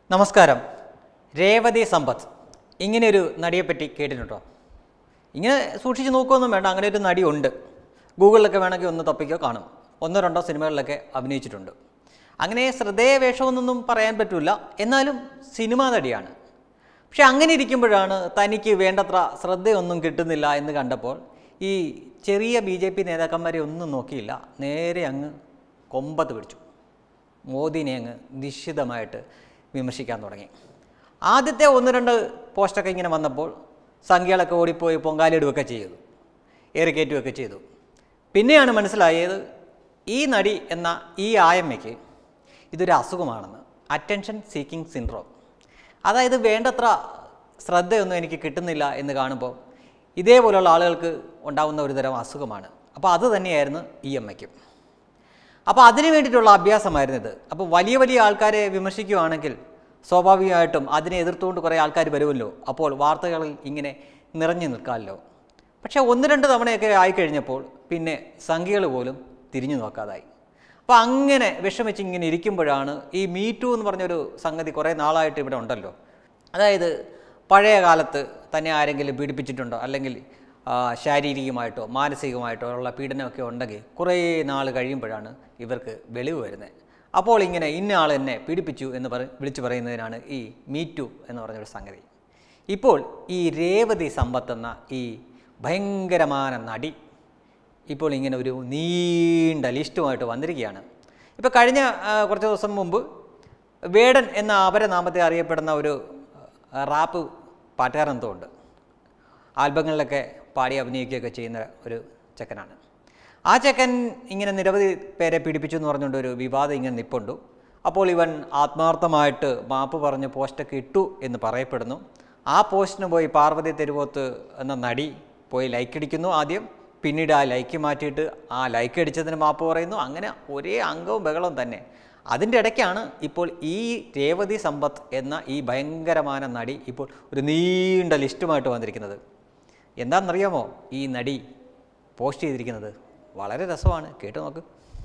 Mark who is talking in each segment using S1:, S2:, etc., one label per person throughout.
S1: നമസ്കാരം രേവതി സമ്പത്ത് ഇങ്ങനെയൊരു നടിയെപ്പറ്റി കേട്ടിട്ടുണ്ടോ ഇങ്ങനെ സൂക്ഷിച്ച് നോക്കുകയൊന്നും വേണ്ട അങ്ങനെ ഒരു നടി ഉണ്ട് ഗൂഗിളിലൊക്കെ വേണമെങ്കിൽ ഒന്ന് തപ്പിക്കോ കാണും ഒന്നോ രണ്ടോ സിനിമകളിലൊക്കെ അഭിനയിച്ചിട്ടുണ്ട് അങ്ങനെ ശ്രദ്ധേയ വേഷമൊന്നും പറയാൻ പറ്റില്ല എന്നാലും സിനിമാ നടിയാണ് പക്ഷെ അങ്ങനെ ഇരിക്കുമ്പോഴാണ് തനിക്ക് വേണ്ടത്ര ശ്രദ്ധയൊന്നും കിട്ടുന്നില്ല എന്ന് കണ്ടപ്പോൾ ഈ ചെറിയ ബി ജെ പി നേതാക്കന്മാരെ ഒന്നും നോക്കിയില്ല നേരെ അങ്ങ് കൊമ്പത്ത് പിടിച്ചു മോദിനെ അങ്ങ് നിശ്ചിതമായിട്ട് വിമർശിക്കാൻ തുടങ്ങി ആദ്യത്തെ ഒന്ന് രണ്ട് പോസ്റ്റൊക്കെ ഇങ്ങനെ വന്നപ്പോൾ സംഖ്യകളൊക്കെ ഓടിപ്പോയി പൊങ്കാലിടുകയൊക്കെ ചെയ്തു ഏറിക്കയറ്റുകയൊക്കെ ചെയ്തു പിന്നെയാണ് മനസ്സിലായത് ഈ നടി എന്ന ഈ ആയമ്മയ്ക്ക് ഇതൊരു അസുഖമാണെന്ന് അറ്റൻഷൻ സീക്കിംഗ് സിൻഡ്രോം അതായത് വേണ്ടത്ര ശ്രദ്ധയൊന്നും എനിക്ക് കിട്ടുന്നില്ല എന്ന് കാണുമ്പോൾ ഇതേപോലുള്ള ആളുകൾക്ക് ഉണ്ടാകുന്ന ഒരു തരം അസുഖമാണ് അപ്പോൾ അത് തന്നെയായിരുന്നു ഈ അമ്മയ്ക്കും അപ്പോൾ അതിന് വേണ്ടിയിട്ടുള്ള അഭ്യാസമായിരുന്നു ഇത് അപ്പോൾ വലിയ വലിയ ആൾക്കാരെ വിമർശിക്കുകയാണെങ്കിൽ സ്വാഭാവികമായിട്ടും അതിനെ എതിർത്തുകൊണ്ട് കുറേ ആൾക്കാർ വരുമല്ലോ അപ്പോൾ വാർത്തകളിൽ ഇങ്ങനെ നിറഞ്ഞു നിൽക്കാമല്ലോ പക്ഷേ ഒന്ന് രണ്ട് തവണയൊക്കെ ആയിക്കഴിഞ്ഞപ്പോൾ പിന്നെ സംഖ്യകൾ പോലും തിരിഞ്ഞു നോക്കാതായി അപ്പോൾ അങ്ങനെ വിഷമിച്ച് ഇങ്ങനെ ഇരിക്കുമ്പോഴാണ് ഈ മീ ടു എന്ന് പറഞ്ഞൊരു സംഗതി കുറേ നാളായിട്ട് ഇവിടെ ഉണ്ടല്ലോ അതായത് പഴയ കാലത്ത് തന്നെ ആരെങ്കിലും പീഡിപ്പിച്ചിട്ടുണ്ടോ അല്ലെങ്കിൽ ആ, ശാരീരികമായിട്ടോ മാനസികമായിട്ടോ ഉള്ള പീഡനമൊക്കെ ഉണ്ടെങ്കിൽ കുറേ നാൾ കഴിയുമ്പോഴാണ് ഇവർക്ക് വെളിവ് വരുന്നത് അപ്പോൾ ഇങ്ങനെ ഇന്ന ആൾ എന്നെ പീഡിപ്പിച്ചു എന്ന് പറ വിളിച്ചു പറയുന്നതിനാണ് ഈ മീ ടു എന്ന് പറഞ്ഞൊരു സംഗതി ഇപ്പോൾ ഈ രേവതി സമ്പത്ത് എന്ന ഈ ഭയങ്കരമായ നടി ഇപ്പോൾ ഇങ്ങനെ ഒരു നീണ്ട ലിസ്റ്റുമായിട്ട് വന്നിരിക്കുകയാണ് ഇപ്പോൾ കഴിഞ്ഞ ആ, കുറച്ച് ദിവസം മുമ്പ് വേടൻ എന്ന അപരനാമത്തെ അറിയപ്പെടുന്ന ഒരു ആ, റാപ്പ് പാട്ടുകാരൻ എന്തോ ഉണ്ട് ആൽബങ്ങളിലൊക്കെ പാടി അഭിനയിക്കുകയൊക്കെ ചെയ്യുന്ന ഒരു ചെക്കനാണ് ആ ചെക്കൻ ഇങ്ങനെ നിരവധി പേരെ പീഡിപ്പിച്ചു എന്ന് പറഞ്ഞുകൊണ്ട് ഒരു വിവാദം ഇങ്ങനെ നിപ്പുണ്ട് അപ്പോൾ ഇവൻ ആത്മാർത്ഥമായിട്ട് മാപ്പ് പറഞ്ഞ് പോസ്റ്റൊക്കെ ഇട്ടു എന്ന് പറയപ്പെടുന്നു ആ പോസ്റ്റിന് പോയി പാർവതി തെരുവോത്ത് എന്ന നടി പോയി ലൈക്ക് അടിക്കുന്നു ആദ്യം പിന്നീട് ആ ലൈക്ക് മാറ്റിയിട്ട് ആ ലൈക്ക് അടിച്ചതിന് മാപ്പ് പറയുന്നു അങ്ങനെ ഒരേ അംഗവും ബഹളവും തന്നെ അതിൻ്റെ ഇടയ്ക്കാണ് ഇപ്പോൾ ഈ രേവതി സമ്പത്ത് എന്ന ഈ ഭയങ്കരമായ നടി ഇപ്പോൾ ഒരു നീണ്ട ലിസ്റ്റുമായിട്ട് വന്നിരിക്കുന്നത് എന്താണെന്നറിയാമോ ഈ നടി പോസ്റ്റ് ചെയ്തിരിക്കുന്നത് വളരെ രസമാണ് കേട്ടു നോക്ക്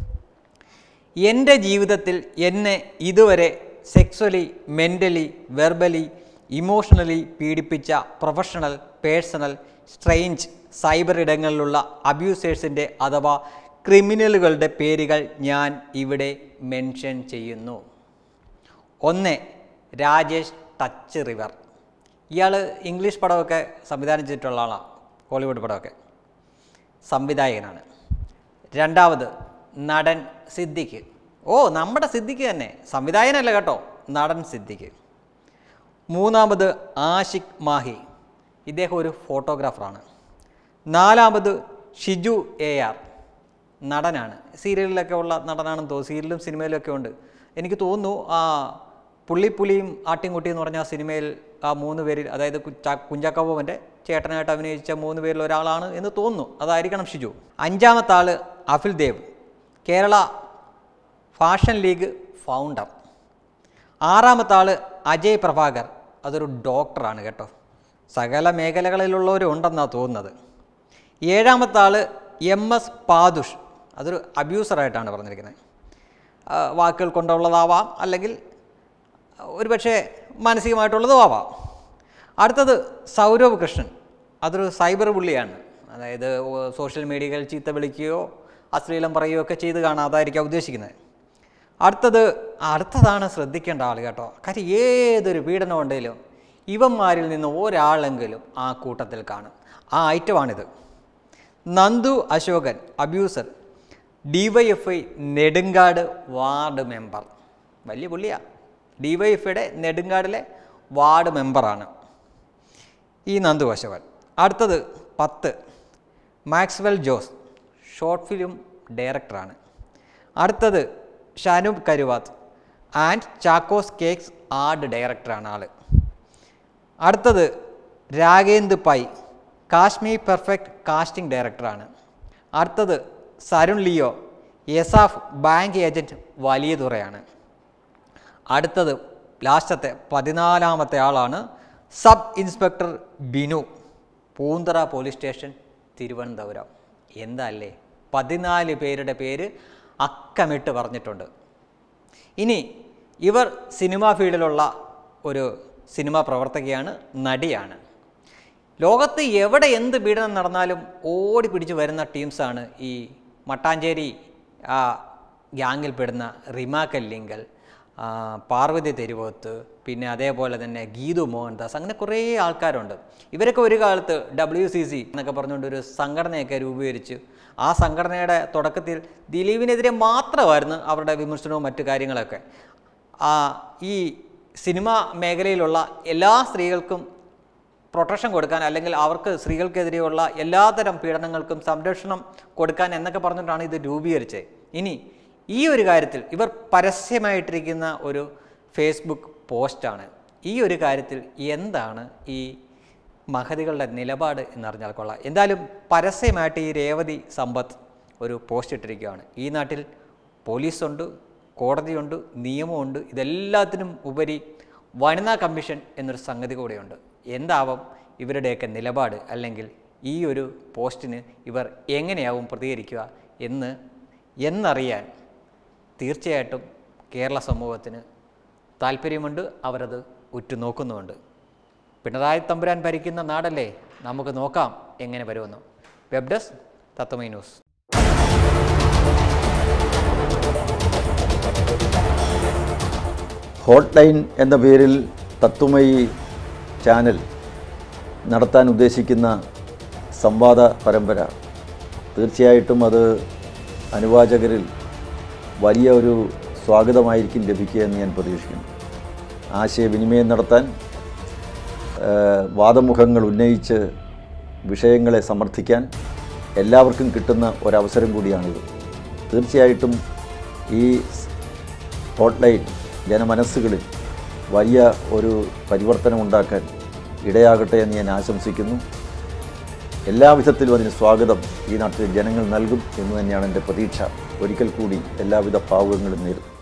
S1: എൻ്റെ ജീവിതത്തിൽ എന്നെ ഇതുവരെ സെക്സ്വലി മെൻ്റലി വെർബലി ഇമോഷണലി പീഡിപ്പിച്ച പ്രൊഫഷണൽ പേഴ്സണൽ സ്ട്രെയിഞ്ച് സൈബർ ഇടങ്ങളിലുള്ള അബ്യൂസേഴ്സിൻ്റെ അഥവാ ക്രിമിനലുകളുടെ പേരുകൾ ഞാൻ ഇവിടെ മെൻഷൻ ചെയ്യുന്നു ഒന്ന് രാജേഷ് ടച്ച് റിവർ ഇയാൾ ഇംഗ്ലീഷ് പടമൊക്കെ സംവിധാനം ചെയ്തിട്ടുള്ള ആളാണ് ഹോളിവുഡ് പടമൊക്കെ സംവിധായകനാണ് രണ്ടാമത് നടൻ സിദ്ദിഖ് ഓ നമ്മുടെ സിദ്ദിഖ് തന്നെ സംവിധായകനല്ല കേട്ടോ നടൻ സിദ്ദിഖ് മൂന്നാമത് ആഷിഖ് മാഹി ഇദ്ദേഹം ഒരു ഫോട്ടോഗ്രാഫറാണ് നാലാമത് ഷിജു എ ആർ നടനാണ് സീരിയലിലൊക്കെ ഉള്ള നടനാണെന്ന് തോന്നുന്നു സീരിയലും സിനിമയിലൊക്കെ ഉണ്ട് എനിക്ക് തോന്നുന്നു ആ പുള്ളിപ്പുലിയും ആട്ടിൻകുട്ടി എന്ന് പറഞ്ഞ ആ സിനിമയിൽ ആ മൂന്ന് പേരിൽ അതായത് കുഞ്ചാ- കുഞ്ചാക്കോബോവൻ്റെ ചേട്ടനായിട്ട് അഭിനയിച്ച മൂന്ന് പേരിൽ ഒരാളാണ് എന്ന് തോന്നുന്നു അതായിരിക്കണം ഷിജു അഞ്ചാമത്തെ ആൾ Afil Dev Kerala fashion league founder ആറാമത്തെ ആൾ അജയ് പ്രഭാകർ അതൊരു ഡോക്ടറാണ് കേട്ടോ സകല മേഖലകളിലുള്ളവരും ഉണ്ടെന്നാണ് തോന്നുന്നത് ഏഴാമത്തെ ആൾ എം എസ് പാദുഷ് അതൊരു അബ്യൂസറായിട്ടാണ് പറഞ്ഞിരിക്കുന്നത് ആ, വാക്കുകൾ കൊണ്ടുള്ളതാവാം അല്ലെങ്കിൽ ഒരുപക്ഷെ മാനസികമായിട്ടുള്ളതും ആവാം അടുത്തത് സൗരവ് കൃഷ്ണൻ അതൊരു സൈബർ ബുള്ളിയാണ് അതായത് ഓ- സോഷ്യൽ മീഡിയകൾ ചീത്ത വിളിക്കുകയോ അശ്ലീലം പറയുകയോ ഒക്കെ ചെയ്ത് കാണാം അതായിരിക്കാം ഉദ്ദേശിക്കുന്നത് അടുത്തത് അടുത്തതാണ് ശ്രദ്ധിക്കേണ്ട ആൾ കേട്ടോ കാര്യം ഏതൊരു പീഡനം ഉണ്ടെങ്കിലും ഇവന്മാരിൽ നിന്ന് ഒരാളെങ്കിലും ആ കൂട്ടത്തിൽ കാണും ആ ഐറ്റമാണിത് Nandu Ashokan abuser DYFI Nedumkad ward member വലിയ പുള്ളിയാ ഡിവൈഎഫ്ഐയുടെ നെടുങ്കാടിലെ വാർഡ് മെമ്പറാണ് ഈ നന്ദു അശോകൻ അടുത്തത് പത്ത് മാക്സ്വെൽ ജോസ് ഷോർട്ട് ഫിലിം ഡയറക്ടറാണ് അടുത്തത് Shanoob Karuvath and Chacko's cakes art ഡയറക്ടറാണ് ആൾ അടുത്തത് രാഗേന്ദ് പൈ കാശ്മീർ പെർഫെക്റ്റ് കാസ്റ്റിംഗ് ഡയറക്ടറാണ് അടുത്തത് Sarun Leo ESAF bank agent വലിയ തുറയാണ് അടുത്തത് ലാസ്റ്റത്തെ പതിനാലാമത്തെ ആളാണ് sub inspector Binu Poonthura police station Thiruvananthapuram എന്താ അല്ലേ പതിനാല് പേരുടെ പേര് അക്കമിട്ട് പറഞ്ഞിട്ടുണ്ട് ഇനി ഇവർ സിനിമാ ഫീൽഡിലുള്ള ഒരു സിനിമാ പ്രവർത്തകയാണ് നടിയാണ് ലോകത്ത് എവിടെ എന്ത് പീഡനം നടന്നാലും ഓടി പിടിച്ച് വരുന്ന ടീംസാണ് ഈ മട്ടാഞ്ചേരി ആ ഗ്യാങ്ങിൽ പെടുന്ന റിമ കല്ലിങ്കൽ ആ, പാർവതി തെരുവോത്ത് പിന്നെ അതേപോലെ തന്നെ ഗീതു മോഹൻദാസ് അങ്ങനെ കുറേ ആൾക്കാരുണ്ട് ഇവരൊക്കെ ഒരു കാലത്ത് ഡബ്ല്യു സി സി എന്നൊക്കെ പറഞ്ഞുകൊണ്ട് ഒരു സംഘടനയൊക്കെ രൂപീകരിച്ച് ആ സംഘടനയുടെ തുടക്കത്തിൽ ദിലീപിനെതിരെ മാത്രമായിരുന്നു അവരുടെ വിമർശനവും മറ്റു കാര്യങ്ങളൊക്കെ ആ ഈ സിനിമ മേഖലയിലുള്ള എല്ലാ സ്ത്രീകൾക്കും പ്രൊട്ടക്ഷൻ കൊടുക്കാൻ അല്ലെങ്കിൽ അവർക്ക് സ്ത്രീകൾക്കെതിരെയുള്ള എല്ലാതരം പീഡനങ്ങൾക്കും സംരക്ഷണം കൊടുക്കാൻ എന്നൊക്കെ പറഞ്ഞിട്ടാണ് ഇത് രൂപീകരിച്ചത് ഇനി ഈ ഒരു കാര്യത്തിൽ ഇവർ പരസ്യമായിട്ടിരിക്കുന്ന ഒരു ഫേസ്ബുക്ക് പോസ്റ്റാണ് ഈ ഒരു കാര്യത്തിൽ എന്താണ് ഈ മഹതികളുടെ നിലപാട് എന്നറിഞ്ഞാൽ കൊള്ളാം എന്തായാലും പരസ്യമായിട്ട് ഈ രേവതി സമ്പത്ത് ഒരു പോസ്റ്റ് ഇട്ടിരിക്കുകയാണ് ഈ നാട്ടിൽ പോലീസുണ്ട് കോടതിയുണ്ട് നിയമമുണ്ട് ഇതെല്ലാത്തിനും ഉപരി വനിതാ കമ്മീഷൻ എന്നൊരു സംഗതി കൂടെയുണ്ട് എന്താവും ഇവരുടെയൊക്കെ നിലപാട് അല്ലെങ്കിൽ ഈ ഒരു പോസ്റ്റിന് ഇവർ എങ്ങനെയാവും പ്രതികരിക്കുക എന്ന് എന്നറിയാൻ തീർച്ചയായിട്ടും കേരള സമൂഹത്തിന് താല്പര്യമുണ്ട് അവരത് ഉറ്റുനോക്കുന്നുമുണ്ട് പിണറായി തമ്പുരാൻ ഭരിക്കുന്ന നാടല്ലേ നമുക്ക് നോക്കാം എങ്ങനെ വരുമെന്ന് web desk Tatvamayi news
S2: hot line എന്ന പേരിൽ തത്വമയി ചാനൽ നടത്താൻ ഉദ്ദേശിക്കുന്ന സംവാദ പരമ്പര തീർച്ചയായിട്ടും അത് അനുവാചകരിൽ വലിയ ഒരു സ്വാഗതമായിരിക്കും ലഭിക്കുക എന്ന് ഞാൻ പ്രതീക്ഷിക്കുന്നു ആശയവിനിമയം നടത്താൻ ഏഹ്, വാദമുഖങ്ങൾ ഉന്നയിച്ച് വിഷയങ്ങളെ സമർത്ഥിക്കാൻ എല്ലാവർക്കും കിട്ടുന്ന ഒരവസരം കൂടിയാണിത് തീർച്ചയായിട്ടും ഈ ഹോട്ട്ലൈൻ ജനമനസ്സുകളിൽ വലിയ ഒരു പരിവർത്തനമുണ്ടാക്കാൻ ഇടയാകട്ടെ എന്ന് ഞാൻ ആശംസിക്കുന്നു എല്ലാവിധത്തിലും അതിന് സ്വാഗതം ഈ നാട്ടിലെ ജനങ്ങൾ നൽകും എന്ന് തന്നെയാണ് എൻ്റെ പ്രതീക്ഷ ഒരിക്കൽ കൂടി എല്ലാവിധ ഭാവുകങ്ങളും നേരുന്നു